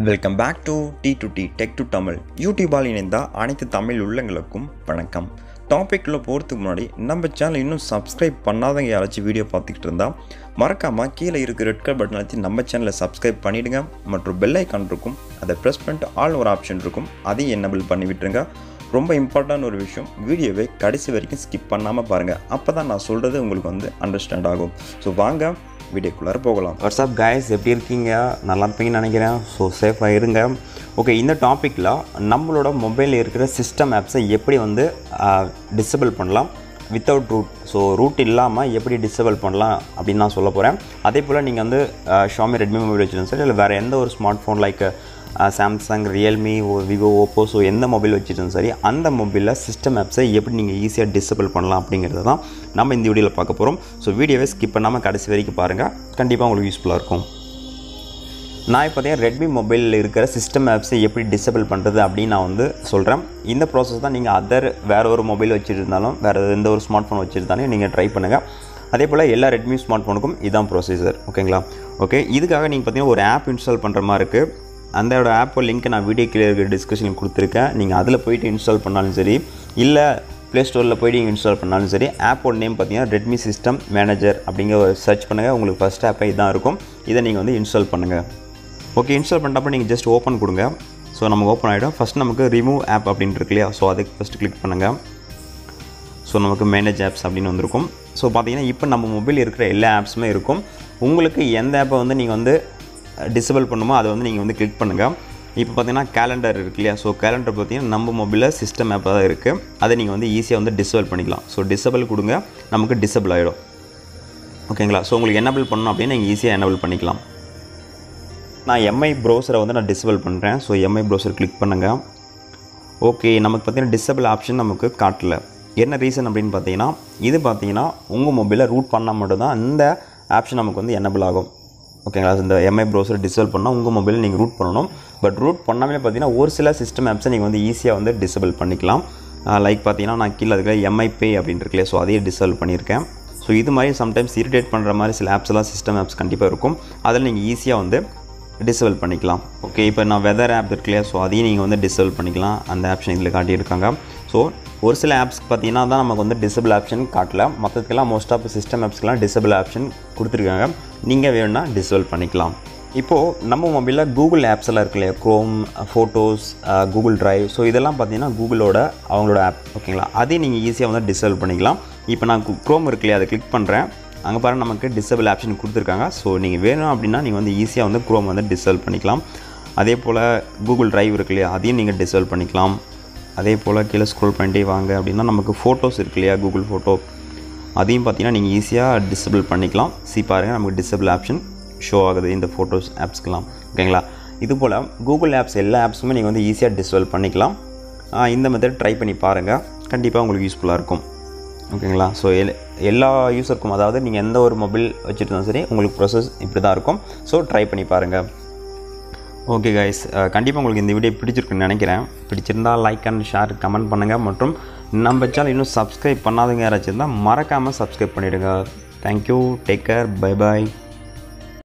welcome back to T to D tech to Tamil யூடியூபால் இணைந்த அனைத்து தமிழ் உள்ளங்களுக்கும் வணக்கம் டாப்பிக்குள்ளே போகிறதுக்கு முன்னாடி நம்ம சேனல் இன்னும் சப்ஸ்கிரைப் பண்ணாதவங்க யாராச்சும் வீடியோ பார்த்துக்கிட்டு இருந்தால் மறக்காமல் கீழே இருக்க ரெட் கலர் பட்டன் அழுத்தி நம்ம சேனலை சப்ஸ்கிரைப் பண்ணிவிடுங்க மற்றும் பெல் ஐக்கான் இருக்கும் அதை ப்ரெஸ் பண்ணிட்டு ஆல் ஒரு ஆப்ஷன் இருக்கும் அதையும் என்னபிள் பண்ணி விட்டுருங்க ரொம்ப இம்பார்ட்டன்ட் ஒரு விஷயம் வீடியோவை கடைசி வரைக்கும் ஸ்கிப் பண்ணாமல் பாருங்கள் அப்போ தான் நான் சொல்கிறது உங்களுக்கு வந்து அண்டர்ஸ்டாண்ட் ஆகும் ஸோ வாங்க வீடியோக்குள்ளார போகலாம் வாட்ஸ்அப் guys எப்படி இருக்கீங்க நல்லா இருப்பீங்கன்னு நினைக்கிறேன் ஸோ சேஃபாக இருங்க ஓகே இந்த டாப்பிக்கில் நம்மளோட மொபைலில் இருக்கிற சிஸ்டம் ஆப்ஸை எப்படி வந்து டிசபிள் பண்ணலாம் வித்தவுட் ரூட் ஸோ ரூட் இல்லாமல் எப்படி டிசபிள் பண்ணலாம் அப்படின்னு நான் சொல்ல போகிறேன் அதே போல் நீங்கள் வந்து ஷாமி ரெட்மி மொபைல் வச்சுருந்தோம் சரி இல்லை வேறு எந்த ஒரு smart phone like Samsung Realme Vivo Oppo so எந்த மொபைல் வச்சுருந்தோம் சரி அந்த மொபைலில் சிஸ்டம் ஆப்ஸை எப்படி நீங்கள் ஈஸியாக டிசபிள் பண்ணலாம் அப்படிங்கிறது தான் நம்ம இந்த வீடியோவில் பார்க்க போகிறோம் ஸோ வீடியோவை ஸ்கிப் பண்ணாமல் கடைசி வரைக்கும் பாருங்கள் கண்டிப்பாக உங்களுக்கு யூஸ்ஃபுல்லாக இருக்கும் நான் இப்போ பார்த்தீங்கன்னா ரெட்மி மொபைலில் இருக்கிற சிஸ்டம் ஆப்ஸை எப்படி டிசபிள் பண்ணுறது அப்படின்னு நான் வந்து சொல்கிறேன் இந்த ப்ராசஸ் தான் நீங்கள் அதர் வேறு ஒரு மொபைல் வச்சுருந்தாலும் வேறு எந்த ஒரு ஸ்மார்ட் ஃபோன் வச்சுருந்தாலும் நீங்கள் ட்ரை பண்ணுங்கள் அதே போல் எல்லா ரெட்மி ஸ்மார்ட் ஃபோனுக்கும் இதான் ப்ரொசீஜர் ஓகேங்களா ஓகே இதுக்காக நீங்கள் பார்த்தீங்கன்னா ஒரு ஆப் இன்ஸ்டால் பண்ணுற மாதிரி இருக்குது அந்தோட ஆப்போ லிங்க் நான் வீடியோ கீழே இருக்கிற டிஸ்கஷனில் கொடுத்துருக்கேன் நீங்கள் அதில் போயிட்டு இன்ஸ்டால் பண்ணாலும் சரி இல்லை ப்ளே ஸ்டோரில் போயிட்டு நீங்கள் இன்ஸ்டால் பண்ணாலும் சரி ஆப்போட நேம் பார்த்தீங்கன்னா ரெட்மி சிஸ்டம் மேனேஜர் அப்படிங்கிற ஒரு சர்ச் பண்ணுங்கள் உங்களுக்கு ஃபஸ்ட் ஆப்பே இதான் இருக்கும் இதை நீங்கள் வந்து இன்ஸ்டால் பண்ணுங்கள் ஓகே இன்ஸ்டால் பண்ணுறப்ப நீங்கள் ஜஸ்ட் ஓப்பன் கொடுங்க ஸோ நமக்கு ஓப்பன் ஆகிடும் ஃபஸ்ட் நமக்கு ரிமூவ் ஆப் அப்படின்னு இருக்கு இல்லையா ஸோ அதுக்கு ஃபஸ்ட்டு கிளிக் பண்ணுங்கள் ஸோ நமக்கு மேனேஜ் ஆப்ஸ் அப்படின்னு வந்திருக்கும் ஸோ பார்த்தீங்கன்னா இப்போ நம்ம மொபைல் இருக்கிற எல்லா ஆப்ஸுமே இருக்கும் உங்களுக்கு எந்த ஆப்பை வந்து நீங்கள் வந்து டிசபிள் பண்ணுமோ அதை வந்து நீங்கள் வந்து கிளிக் பண்ணுங்கள் இப்போ பார்த்தீங்கன்னா கேலண்டர் இருக்கு இல்லையா ஸோ கேலண்டர் பார்த்தீங்கன்னா நம்ம மொபைலில் சிஸ்டம் ஆப்பாக தான் இருக்குது அதை நீங்கள் வந்து ஈஸியாக வந்து டிசபிள் பண்ணிக்கலாம் ஸோ டிசபிள் கொடுங்க நமக்கு டிசபிள் ஆகிடும் ஓகேங்களா ஸோ உங்களுக்கு என்னபிள் பண்ணணும் அப்படின்னு நீங்கள் ஈஸியாக என்னபிள் பண்ணிக்கலாம் நான் எம்ஐ ப்ரௌசரை வந்து நான் டிசபிள் பண்ணுறேன் ஸோ எம்ஐ ப்ரௌசர் கிளிக் பண்ணுங்கள் ஓகே நமக்கு பார்த்தீங்கன்னா டிசபிள் ஆப்ஷன் நமக்கு காட்டல என்ன ரீசன் அப்படின்னு பார்த்தீங்கன்னா இது பார்த்தீங்கன்னா உங்கள் மொபைலில் ரூட் பண்ணால் மட்டும்தான் இந்த ஆப்ஷன் நமக்கு வந்து என்னபிள் ஆகும் ஓகேங்களா இந்த எம்ஐ ப்ரௌசர் டிசபிள் பண்ணால் உங்கள் மொபைலில் நீங்கள் ரூட் பண்ணணும் பட் ரூட் பண்ணாமலே பார்த்தீங்கன்னா ஒரு சில சிஸ்டம் ஆப்ஸை நீங்கள் வந்து ஈஸியாக வந்து டிசபிள் பண்ணிக்கலாம் லைக் பார்த்தீங்கன்னா நான் கீழே அதுக்கு எம்ஐ பே அப்படின்னு இருக்குல்லையே ஸோ அதையே டிசபிள் பண்ணியிருக்கேன் ஸோ இது மாதிரி சம்டைம்ஸ் இரிட்டேட் பண்ணுற மாதிரி சில ஆப்ஸ் எல்லாம் சிஸ்டம் ஆப்ஸ் கண்டிப்பாக இருக்கும் அதில் நீங்கள் ஈஸியாக வந்து டிசபிள் பண்ணிக்கலாம் ஓகே இப்போ நான் வெதர் ஆப் இருக்கு இல்லையா ஸோ அதையும் நீங்கள் வந்து டிசபிள் பண்ணிக்கலாம் அந்த ஆப்ஷன் இதில் காட்டியிருக்காங்க ஸோ ஒரு சில ஆப்ஸ் பார்த்தீங்கன்னா தான் நமக்கு வந்து டிசபிள் ஆப்ஷன் காட்டல மற்றதுக்கெல்லாம் மோஸ்ட் ஆஃப் சிஸ்டம் ஆப்ஸ்க்கெலாம் டிசபிள் ஆப்ஷன் கொடுத்துருக்காங்க நீங்கள் வேணும்னா டிசபிள் பண்ணிக்கலாம் இப்போது நம்ம மொபைலில் கூகுள் ஆப்ஸ் எல்லாம் இருக்கு இல்லையா Chrome photos Google drive so இதெல்லாம் பார்த்தீங்கன்னா கூகுளோட அவங்களோட ஆப் ஓகேங்களா அதையும் நீங்கள் ஈஸியாக வந்து டிசபிள் பண்ணிக்கலாம் இப்போ நான் க்ரோம் இருக்கு இல்லையா அதை கிளிக் பண்ணுறேன் அங்கே பாருங்கள் நமக்கு டிசபிள் ஆப்ஷன் கொடுத்துருக்காங்க ஸோ நீங்கள் வேணும் அப்படின்னா நீங்கள் வந்து ஈஸியாக வந்து க்ரோம் வந்து டிசபிள் பண்ணிக்கலாம் அதே போல் கூகுள் டிரைவ் இருக்கு இல்லையா அதையும் நீங்கள் டிசபிள் பண்ணிக்கலாம் அதே போல் கீழே ஸ்க்ரோல் பண்ணிட்டே வாங்க அப்படின்னா நமக்கு ஃபோட்டோஸ் இருக்கு இல்லையா கூகுள் ஃபோட்டோ அதையும் பார்த்தீங்கன்னா நீங்கள் ஈஸியாக டிசபிள் பண்ணிக்கலாம் சி பாருங்கள் நமக்கு டிசபிள் ஆப்ஷன் ஷோ ஆகுது இந்த ஃபோட்டோஸ் ஆப்ஸ்க்கெலாம் ஓகேங்களா இது போல் கூகுள் ஆப்ஸ் எல்லா ஆப்ஸுமே நீங்கள் வந்து ஈஸியாக டிசபிள் பண்ணிக்கலாம் இந்த மெத்தட் ட்ரை பண்ணி பாருங்கள் கண்டிப்பாக உங்களுக்கு யூஸ்ஃபுல்லாக இருக்கும் ஓகேங்களா ஸோ எல் எல்லா யூஸருக்கும் அதாவது நீங்கள் எந்த ஒரு மொபைல் வச்சுருந்தாலும் சரி உங்களுக்கு ப்ரொசஸ் இப்படி தான் இருக்கும் ஸோ ட்ரை பண்ணி பாருங்கள் ஓகே கைஸ் கண்டிப்பாக உங்களுக்கு இந்த வீடியோ பிடிச்சிருக்குன்னு நினைக்கிறேன் பிடிச்சிருந்தால் லைக் அண்ட் ஷேர் கமெண்ட் பண்ணுங்கள் மற்றும் நம்ம சேனல் இன்னும் சப்ஸ்கிரைப் பண்ணாதவங்க யாராச்சும் இருந்தால் மறக்காமல் சப்ஸ்கிரைப் பண்ணிவிடுங்க தேங்க்யூ டேக் கேர் பை பாய்